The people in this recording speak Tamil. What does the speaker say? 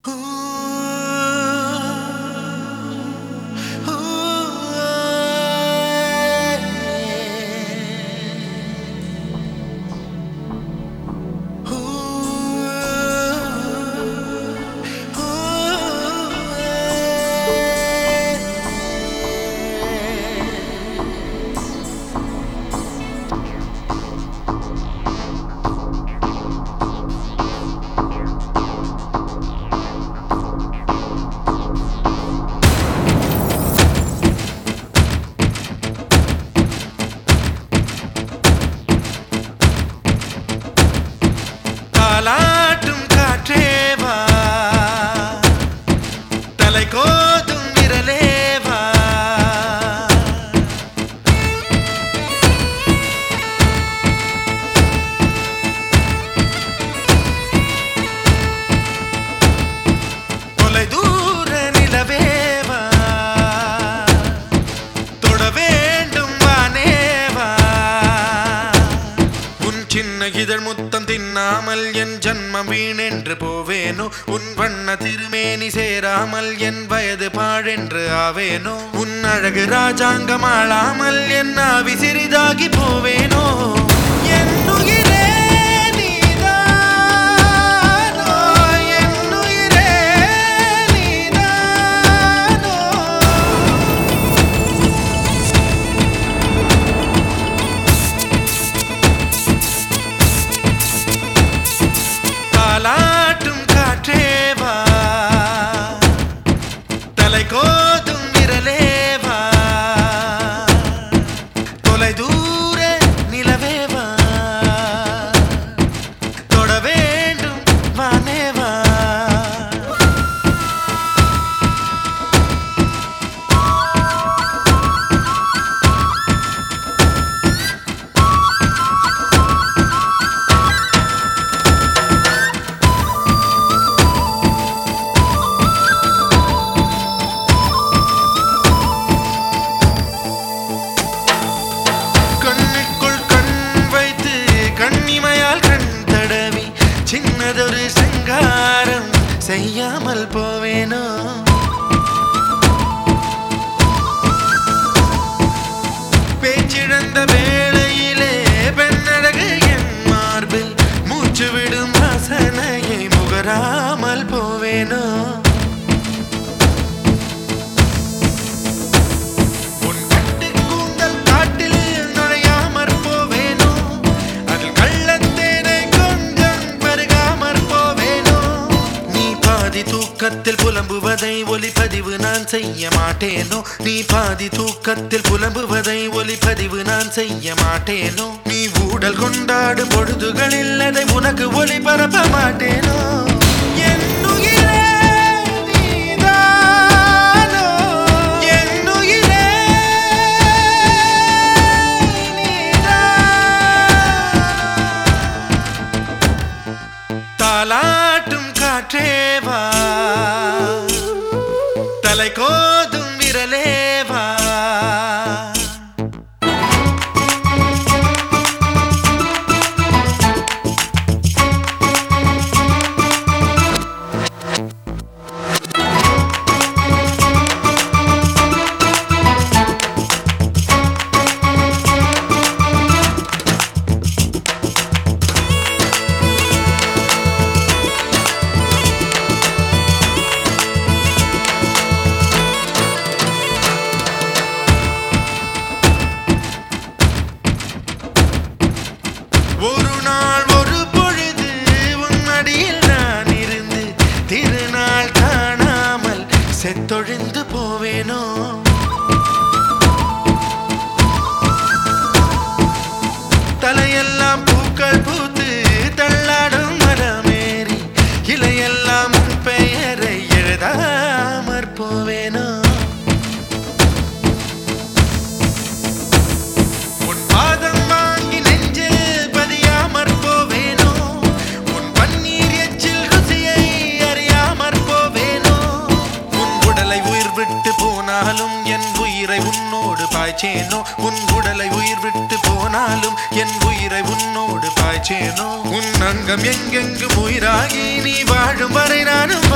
தாலாட்டும் காற்றேவா தலை கோதும் விரலேவா தொலை தூர நிலவேவா தொட வேண்டும் வானேவா உன் சின்ன இதழ் முத்தம் தின்னாமல் என் ஜன்மம் வீணென்று போவேனோ உன் வண்ண திருமேனி சேராமல் என் வயது பாழென்று ஆவேனோ உன் அழகு ராஜாங்கம் ஆளாமல் என் ஆவி சிறிதாகி போவேனோ என் உயிரே நீதானோ, என் உயிரே நீதானோ. தாலாட்டும் காற்றேவா தலை கோதும் விரலேவா தொலை தூர நிலவேவா தொட வேண்டும் வானேவா கண்ணுக்குள் கண் வைத்து கண்ணிமையால் கண் தடவி சின்னதொரு சங்காரம் செய்யாமல் போவேனோ பேச்சிழந்த வேளையிலே பெண்ணழகு என் மார்பில் மூச்சு விடும் வாசனையை முகராமல் போவேனோ உன் கட்டு கூந்தல் காட்டில் நுழையாமற் போவேனோ அதில் கள்ளத்தேனை கொஞ்சம் பருகாமற் போவேனோ நீ பாதி தூக்கத்தில் புலம்புவதை ஒலிப்பதிவு நான் செய்ய மாட்டேனோ நீ பாதி தூக்கத்தில் புலம்புவதை ஒலிப்பதிவு நான் செய்ய மாட்டேனோ நீ ஊடல் கொண்டாடும் பொழுதுகளில் அதை உனக்கு ஒளிபரப்ப மாட்டேனோ என் உயிரே நீதானோ, என் உயிரே நீதானோ. தாலாட்டும் காற்றேவா தலை கோதும் விரலேவா ஒரு நாள் ஒரு பொழுது உன் மடியில் நான் இருந்து திருநாள் காணாமல் செத்தொழிந்து போவேனோ தலையெல்லாம் பூக்கள் பூத்து தள்ளாடும் மரமேறி இலையெல்லாம் உன் பெயரை எழுதாமற் போவேனோ உன் பாதம் வாங்கி நெஞ்சில் பதியாமற் போவேனோ உன் பன்னீர் எச்சில் ருசியை அறியாமற் போவேனோ உன் உடலை உயிர் விட்டு போனாலும் என் உயிரை உன்னோடு பாய்ச்சேனோ உன் உடலை உயிர் விட்டு போனாலும் என் உயிரை உன்னோடு பாய்ச்சேனோ உன் அங்கம் எங்கெங்கும் உயிராகி நீ வாழும் வரை நானும்